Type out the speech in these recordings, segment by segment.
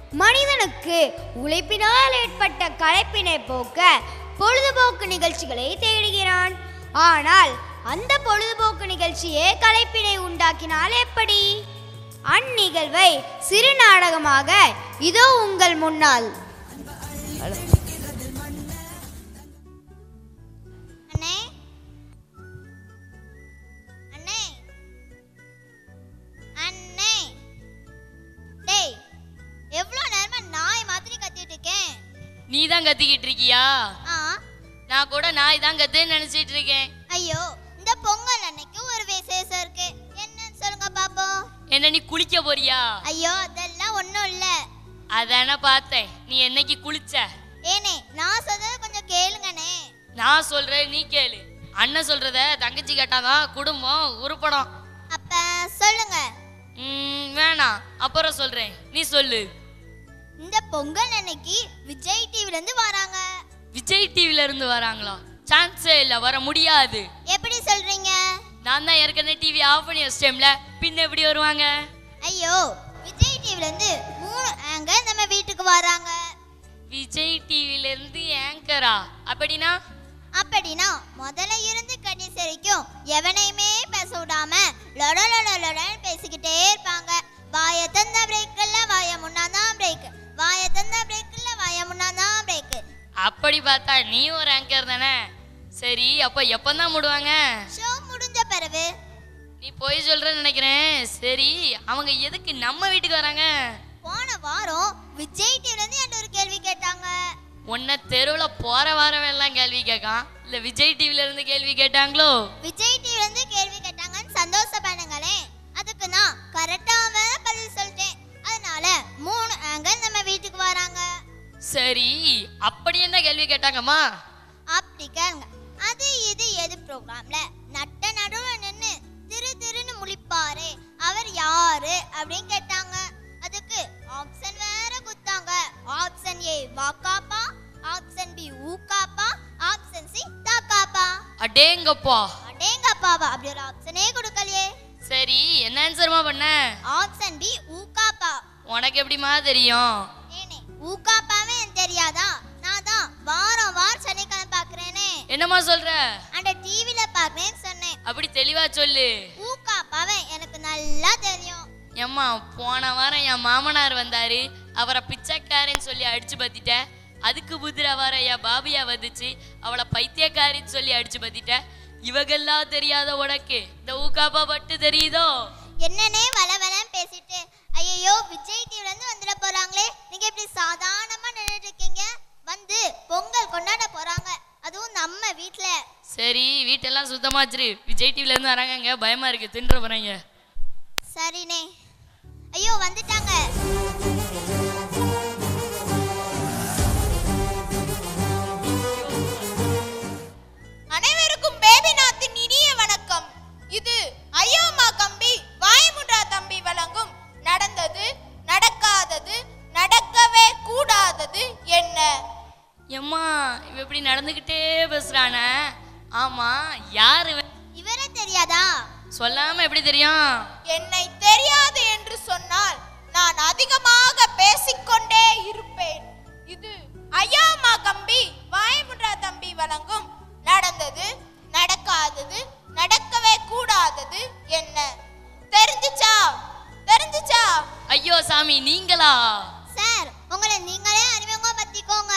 மனிதனுக்கு உழைப்பினால் ஏற்பட்ட களைப்பினை போக்க பொழுதுபோக்கு நிகழ்ச்சிகளை தேடுகிறான் ஆனால் அந்த பொழுதுபோக்கு நிகழ்ச்சியே களைப்பினை உண்டாக்கினால் எப்படி அந்நிகழ்வை சிறு நாடகமாக இதோ உங்கள் முன்னால் அண்ணே அண்ணே அண்ணே டேய் எவ்வளோ நேரமா நாய் மாதிரி கத்திட்டு இருக்கேன் நீ தான் கத்திக்கிட்டு இருக்கியா ஆ நான் கூட நாய் தான் கத்துன்னு நினைச்சிட்டு இருக்கேன் ஐயோ இந்த பொங்கல் அன்னைக்கு ஒரு விசேஷம் இருக்கு என்னன்னு சொல்லுங்க பாப்போம் என்ன நீ குளிக்க போறியா ஐயோ அதெல்லாம் ஒன்றும் இல்லை அதானே பார்த்தேன் நீ என்னைக்கு குளிச்ச ஏனே நான் சொல்றது கொஞ்சம் கேளுங்கண்ணே நான் சொல்றேன் நீ கேளு அண்ணன் சொல்றத தங்கச்சி கேட்டாதான் குடும்பம் உருப்படும் அப்ப சொல்லுங்க ம், வேணாம் அப்புறம் சொல்றேன் நீ சொல்லு இந்த பொங்கல் அன்னைக்கு விஜய் டிவில இருந்து வராங்க விஜய் டிவில இருந்து வராங்களா சான்ஸே இல்ல வர முடியாது எப்படி சொல்றீங்க நான் தான் ஏற்கனவே டிவி ஆஃப் பண்ணி வச்சிட்டேன்ல பின்ன எப்படி வருவாங்க ஐயோ விஜய் டிவில இருந்து மூணு ஆங்கர் நம்ம வீட்டுக்கு வராங்க விஜய் டிவில இருந்து ஏங்கரா அப்படின்னா அப்படின்னா முதல்ல இருந்து கடைசி வரைக்கும் எவனையுமே பேச விடாம லொட லொட லொடன்னு பேசிக்கிட்டே இருப்பாங்க வாய தந்த பிரேக் இல்ல வாய முன்னாதான் பிரேக் வாய தந்த பிரேக் இல்ல வாய முன்னாதான் பிரேக் அப்படி பார்த்தா நீ ஒரு ஆங்கர் தானே சரி அப்ப எப்பந்தான் மூடுவாங்க ஷோ முடிஞ்ச பிறகு நீ போய் சொல்றேன்னு நினைக்கிறேன் சரி அவங்க எதுக்கு நம்ம வீட்டுக்கு வராங்க போன வாரம் விஜய் டிவில இருந்து என்கிட்ட ஒரு கேள்வி கேட்டாங்க உன்னை தெருவில் போற வாரவன் எல்லாம் கேள்வி கேட்கான் இல்ல விஜய் டிவில இருந்து கேள்வி கேட்டாங்களோ விஜய் டிவில இருந்து கேள்வி கேட்டாங்கன்னு சந்தோஷப்படுங்களேன் அதுக்கு நான் கரெக்டாக பதில் சொல்லிட்டேன் அதனால மூணு ஆங்கர் நம்ம வீட்டுக்கு வராங்க சரி அப்படி என்ன கேள்வி கேட்டாங்கம்மா அப்படி கேளுங்க அது இது எது ப்ரோக்ராம்ல நட்ட நடுவுல நின்னு திரு திருன்னு முழிப்பாரு அவர் யாரு அப்படின்னு கேட்டாங்க அதுக்கு ஆப்ஷன் வேற குத்தாங்க ஆப்ஷன் ஏ வாக்காப்பா ஆப்ஷன் பி ஊக்காப்பா ஆப்ஷன் சி தாக்காப்பா அடேங்கப்பா அடேங்கப்பாவா அப்படி ஒரு ஆப்ஷனே கொடுக்கலையே சரி என்ன ஆன்சர்மா பண்ண ஆப்ஷன் பி ஊக்காப்பா உனக்கு எப்படிமா தெரியும் ஏனே ஊக்காப்பாவே எனக்கு தெரியாதா நான் தான் வாரம் வாரம் சனிக்கிழமை பார்க்கறேனே என்னம்மா சொல்ற அந்த டிவில பார்க்கறேன்னு சொன்னேன் அப்படி தெளிவா சொல்லு ஊக்காப்பாவே எனக்கு நல்லா தெரியும் ஏம்மா போன வாரம் என் மாமனார் வந்தாரு அவரை பிச்சைக்காரன்னு சொல்லி அடிச்சு பத்திட்ட அதுக்கு புதிர வர என் பாபியா வந்துச்சு அவளை பைத்தியக்காரின்னு சொல்லி அடிச்சு பத்திட்ட இவகெல்லாம் தெரியாத உனக்கு இந்த ஊக்காப்பா பட்டு தெரியுதோ என்னன்னே வள வளன்னு பேசிட்டு ஐயோ விஜய் டிவில இருந்து வந்துட போறாங்களே நீங்க இப்படி சாதாரணமா நின்னுட்டு இருக்கீங்க வந்து பொங்கல் கொண்டாட போறாங்க அதுவும் நம்ம வீட்ல சரி வீட்டெல்லாம் சுத்தமா வச்சிரு விஜய் டிவில இருந்து வராங்க பயமா இருக்கு தின்ற போறாங்க சரிண்ணே ஐயோ வந்துட்டாங்க அனைவருக்கும் பேபிநாத்தின் இனிய வணக்கம் இது ஐயோமா கம்பி வாய்முட்ரா தம்பி வழங்கும் நடந்தது நடக்காதது நடக்கவே கூடாதது என்ன எம்மா இவ இப்படி நடந்துகிட்டே பேசுறானே ஆமா யாரு இவன்? இவரே தெரியாதா சொல்லாம எப்படி தெரியும் என்னை தெரியாது என்று சொன்னால் நான் அதிகமாக பேசிக்கொண்டே இருப்பேன் இது ஐயாமா கம்பி வாய்முட்ரா தம்பி வழங்கும் நடந்தது நடக்காதது நடக்கவே கூடாதது என்ன தெரிஞ்சுச்சா தெரிஞ்சுச்சா ஐயோ சாமி நீங்களா சார் உங்களை நீங்களே அறிமுகம் பத்திக்கோங்க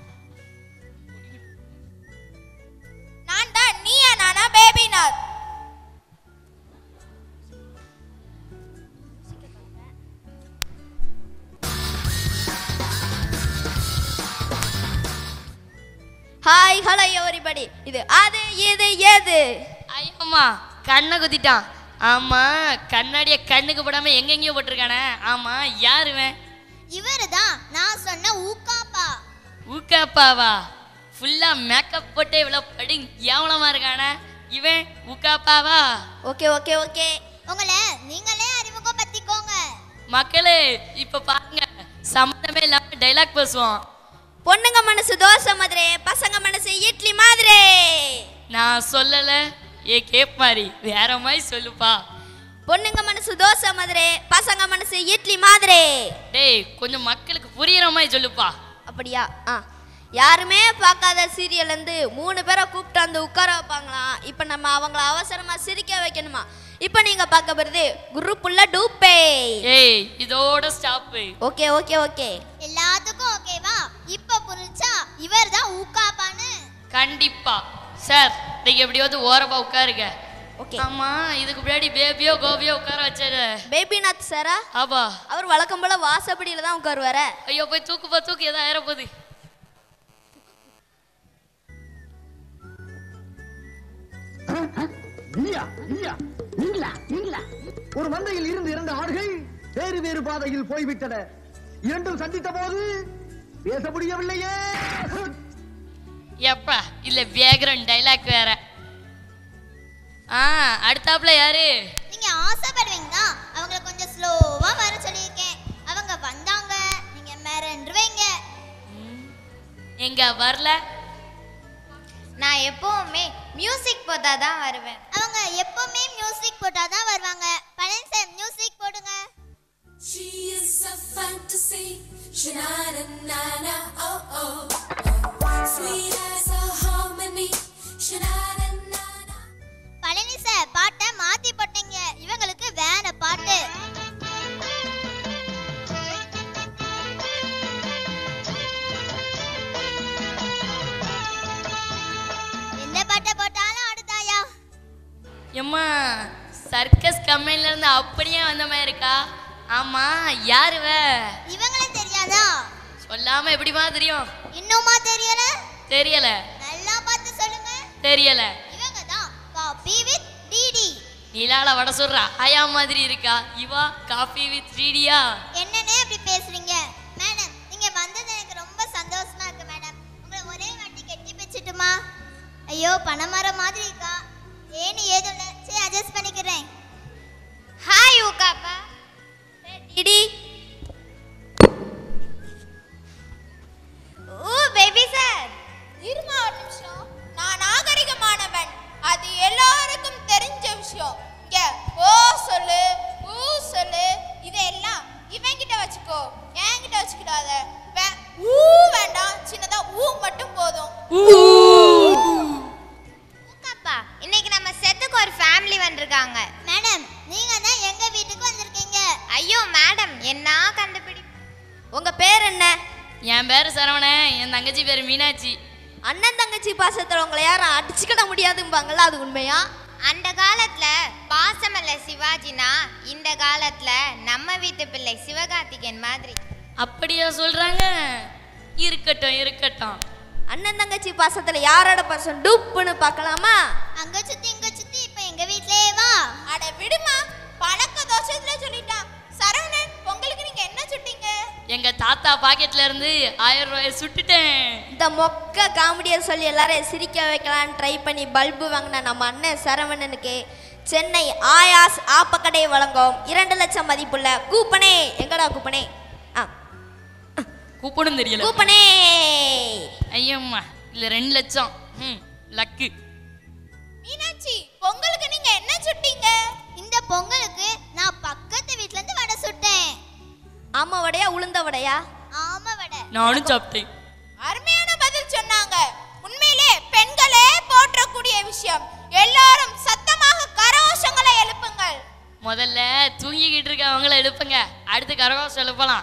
நான் தான் நீயா நானா பேபிநாத் ஹாய் ஹலோ எவரிபடி இது அது இது எது ஐயம்மா கண்ணை குத்திட்டான் ஆமா கண்ணாடிய கண்ணுக்கு போடாம எங்கெங்கேயோ போட்டிருக்கானே ஆமா யாரு இவன் இவரு தான் நான் சொன்ன ஊக்காப்பா ஊக்காப்பாவா ஃபுல்லா மேக்கப் போட்டு இவ்வளவு படி கேவலமா இருக்கானே இவன் ஊக்காப்பாவா ஓகே ஓகே ஓகே உங்களை நீங்களே அறிமுகம் பத்திக்கோங்க மக்களே இப்ப பாருங்க சம்மந்தமே இல்லாம டைலாக் பேசுவோம் பொண்ணுங்க மனசு தோசை மாதிரி பசங்க மனசு இட்லி மாதிரி நான் சொல்லல ஏ கேப் மாதிரி வேற மாதிரி சொல்லுப்பா பொண்ணுங்க மனசு தோசை மாதிரி பசங்க மனசு இட்லி மாதிரி டேய் கொஞ்சம் மக்களுக்கு புரியுற மாதிரி சொல்லுப்பா அப்படியா ஆ யாருமே பார்க்காத சீரியல் இருந்து மூணு பேரை கூப்பிட்டு வந்து உட்கார வைப்பாங்களாம் இப்போ நம்ம அவங்கள அவசரமா சிரிக்க வைக்கணுமா இப்போ நீங்க பார்க்க போறது குரூப்புள்ள டூப்பே ஏய் இதோட ஸ்டாப்பு ஓகே ஓகே ஓகே எல்லாத்துக்கும் ஓகேவா இப்ப புரிஞ்சா இவர் தான் ஊக்காப்பான்னு கண்டிப்பா சார் நீங்க எப்படியாவது ஓரமா உட்காருங்க ஓகே ஆமா இதுக்கு முன்னாடி பேபியோ கோபியோ உட்கார வச்சாரு பேபிநாத் சாரா ஆபா அவர் வழக்கம் போல வாசப்படியில தான் உட்காருவார ஐயோ போய் தூக்குப்பா தூக்கு ஏதோ ஆயிர போகுது நீயா நீயா நீங்களா நீங்களா ஒரு மந்தையில் இருந்து இரண்டு ஆடுகள் வேறு வேறு பாதையில் போய்விட்டன இரண்டும் சந்தித்த போது பேச முடியவில்லையே எப்பா இல்ல பேக்ரவுண்ட் டைலாக் வேற ஆ அடுத்தாப்புல யாரு நீங்க ஆசைப்படுவீங்க தான் அவங்கள கொஞ்சம் ஸ்லோவா வர சொல்லியிருக்கேன் அவங்க வந்தாங்க நீங்க மிரண்டுருவீங்க எங்க வரல நான் எப்பவுமே மியூசிக் போட்டா தான் வருவேன் அவங்க எப்பவுமே மியூசிக் போட்டாதான் வருவாங்க பழனி சார் மியூசிக் போடுங்க She is a fantasy, sha-na-na-na-na, oh oh. Sweet as a harmony, sha-na-na-na-na. Palani sir பாட்டை மாத்தி போட்டீங்க இவங்களுக்கு வேற பாட்டு எந்த பாட்டை போட்டாலும் ஆடுதாயா எம்மா சர்க்கஸ் கம்பெனில இருந்து அப்படியே வந்த மாதிரி இருக்கா ஆமா யாருவ இவங்களும் தெரியாதா சொல்லாம எப்படிமா தெரியும் இன்னுமா தெரியல தெரியல நல்லா பார்த்து சொல்லுங்க தெரியல இவங்க தான் காபி வித் டிடி நிலால வட சொல்றா ஆயா மாதிரி இருக்கா இவா காஃபி வித் த்ரீடியா என்னன்னே இப்படி பேசுறீங்க மேடம் நீங்க வந்தது எனக்கு ரொம்ப சந்தோஷமா இருக்கு மேடம் உங்களை ஒரே வாட்டி கட்டி வச்சுட்டுமா ஐயோ பணமரம் மாதிரி இருக்கா ஏன்னு ஏதும் இல்லை சரி அட்ஜஸ்ட் பண்ணிக்கிறேன் ஹாய் ஊக்காப்பா டிடி ஓ பேபி சார் இருமா ஒரு நிமிஷம் நான் நாகரிகமானவன் அது எல்லாருக்கும் தெரிஞ்ச விஷயம் இங்க ஓ சொல்லு ஊ சொல்லு இதெல்லாம் இவன்கிட்ட வச்சுக்கோ என்கிட்ட வச்சுக்கிடாத வே- ஊ வேண்டாம் சின்னதா ஊ மட்டும் போதும் ஊக்காப்பா இன்னைக்கு நம்ம செத்துக்கு ஒரு ஃபேமிலி வந்திருக்காங்க மேடம் நீங்க தான் எங்க வீட்டுக்கு வந்திருக்கீங்க ஐயோ மேடம் என்ன கண்டுபிடி உங்க பேர் என்ன என் பேரு சரவணன் என் தங்கச்சி பேரு மீனாட்சி அண்ணன் தங்கச்சி பாசத்துல உங்களை யாரும் அடிச்சுக்கிட முடியாதும்பாங்கல்ல அது உண்மையா அந்த காலத்துல பாசமல்ல சிவாஜினா இந்த காலத்துல நம்ம வீட்டு பிள்ளை சிவகார்த்திகேயன் மாதிரி அப்படியா சொல்றாங்க இருக்கட்டும் இருக்கட்டும் அண்ணன் தங்கச்சி பாசத்துல யாரோட பாசம் டூப்புன்னு பார்க்கலாமா அங்க சுத்தி இங்க சுத்தி இப்ப எங்க வீட்லயே வா அட விடுமா பழக்க தோஷத்துல சொல்லிட்டான் சரவணன் உங்களுக்கு நீங்க என்ன சுட்டீங்க எங்க தாத்தா பாக்கெட்ல இருந்து ஆயிரம் ரூபாயை சுட்டுட்டேன் இந்த மொக்க காமெடியை சொல்லி எல்லாரையும் சிரிக்க வைக்கலான்னு ட்ரை பண்ணி பல்பு வாங்கின நம்ம அண்ணன் சரவணனுக்கு சென்னை ஆயாஸ் ஆப்பக்கடை வழங்கும் இரண்டு லட்சம் மதிப்புள்ள கூப்பனே எங்கடா கூப்பனே ஆ கூப்பிடும் தெரியல கூப்பனே ஐயம்மா இல்ல ரெண்டு லட்சம் ம் லக்கு மீனாட்சி பொங்கலுக்கு நீங்க என்ன சுட்டீங்க இந்த பொங்கலுக்கு நான் பக்கத்து வீட்ல இருந்து வடை சுட்டேன் ஆமா வடையா உளுந்த வடையா ஆமா வடை நானும் சாப்பிட்டேன் அருமையான பதில் சொன்னாங்க உண்மையிலே பெண்களே போற்றக்கூடிய விஷயம் எல்லாரும் சத்தமாக கரகோஷங்களை எழுப்புங்கள் முதல்ல தூங்கிக்கிட்டு இருக்க அவங்கள எழுப்புங்க அடுத்து கரகோஷம் எழுப்பலாம்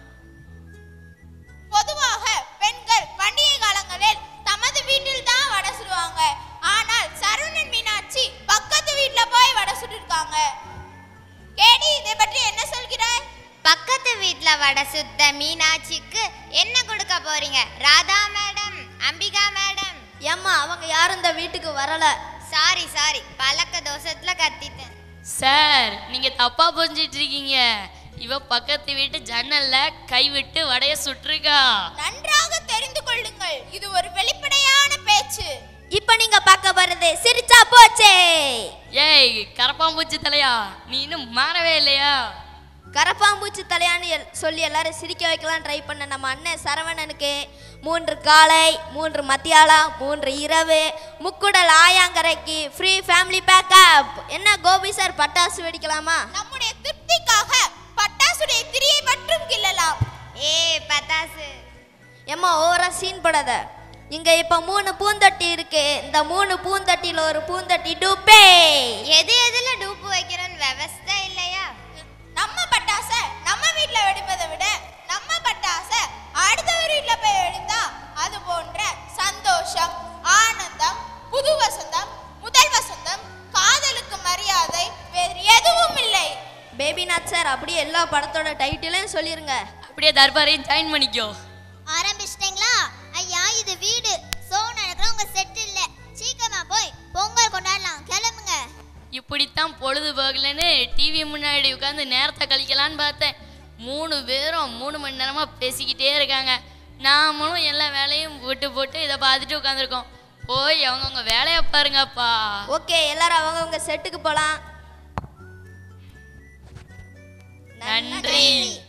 பொதுவாக பெண்கள் பண்டிகை காலங்களில் தமது வீட்டில் தான் வடை சுடுவாங்க ஆனால் சரவணன் மீனாட்சி பக்கத்து வீட்ல போய் வடை சுட்டிருக்காங்க கேடி இதை பற்றி என்ன சொல்கிறாய் பக்கத்து வீட்ல வடை சுத்த மீனாட்சிக்கு என்ன கொடுக்க போறீங்க ராதா மேடம் அம்பிகா மேடம் ஏம்மா அவங்க யாரும் இந்த வீட்டுக்கு வரல சாரி சாரி பழக்க தோஷத்துல கத்திட்டேன் சார் நீங்க தப்பா புரிஞ்சிட்டு இருக்கீங்க இவ பக்கத்து வீட்டு ஜன்னல்ல கை விட்டு வடைய சுட்டிருக்கா நன்றாக தெரிந்து கொள்ளுங்கள் இது ஒரு வெளிப்படையான பேச்சு இப்ப நீங்க பார்க்க போறது சிரிச்சா போச்சே ஏய் கரப்பாம்பூச்சி தலையா நீ இன்னும் மாறவே இல்லையா கரப்பாம்பூச்சி தலையான்னு எல்- சொல்லி எல்லாரும் சிரிக்க வைக்கலாம் ட்ரை பண்ண நம்ம அண்ணன் சரவணனுக்கு மூன்று காலை மூன்று மத்தியாலம் மூன்று இரவு முக்குடல் ஆயாங்கரைக்கு ஃப்ரீ ஃபேமிலி பேக்கப் என்ன கோபி சார் பட்டாசு வெடிக்கலாமா நம்முடைய திருப்திக்காக பட்டாசுடைய திரியை மட்டும் கிள்ளலாம் ஏ பத்தாசு ஏம்மா ஓவரா சீன் படாத இங்க இப்ப மூணு பூந்தொட்டி இருக்கு இந்த மூணு பூந்தொட்டியில ஒரு பூந்தொட்டி டூப்பே எது எதுல டூப்பு வைக்கிறோன்னு விவஸ்தை இல்லையா நம்ம பட்டாசை நம்ம வீட்ல வெடிப்பதை விட நம்ம பட்டாசை அடுத்தவர் வீட்ல போய் வெடித்தா அது போன்ற சந்தோஷம் ஆனந்தம் புது வசந்தம் முதல் வசந்தம் காதலுக்கு மரியாதை வேறு எதுவும் இல்லை பேபிநாத் சார் அப்படியே எல்லா படத்தோட டைட்டிலையும் சொல்லிருங்க அப்படியே தர்பாரையும் ஜாயின் பண்ணிக்கோ ஆரம்பிச்சிட்டீங்களா ஐயா இது வீடு சோ நடக்கிற உங்க செட் இல்ல சீக்கிரமா போய் பொங்கல் கொண்டாடலாம் கிளம்புங்க இப்படித்தான் பொழுது போகலன்னு டிவி முன்னாடி உட்காந்து நேரத்தை கழிக்கலான்னு பார்த்தேன் மூணு பேரும் மூணு மணி நேரமா பேசிக்கிட்டே இருக்காங்க நாமளும் எல்லா வேலையும் போட்டு போட்டு இதை பார்த்துட்டு உட்காந்துருக்கோம் போய் அவங்கவுங்க வேலையை பாருங்கப்பா ஓகே எல்லாரும் அவங்கவங்க செட்டுக்கு போலாம் நன்றி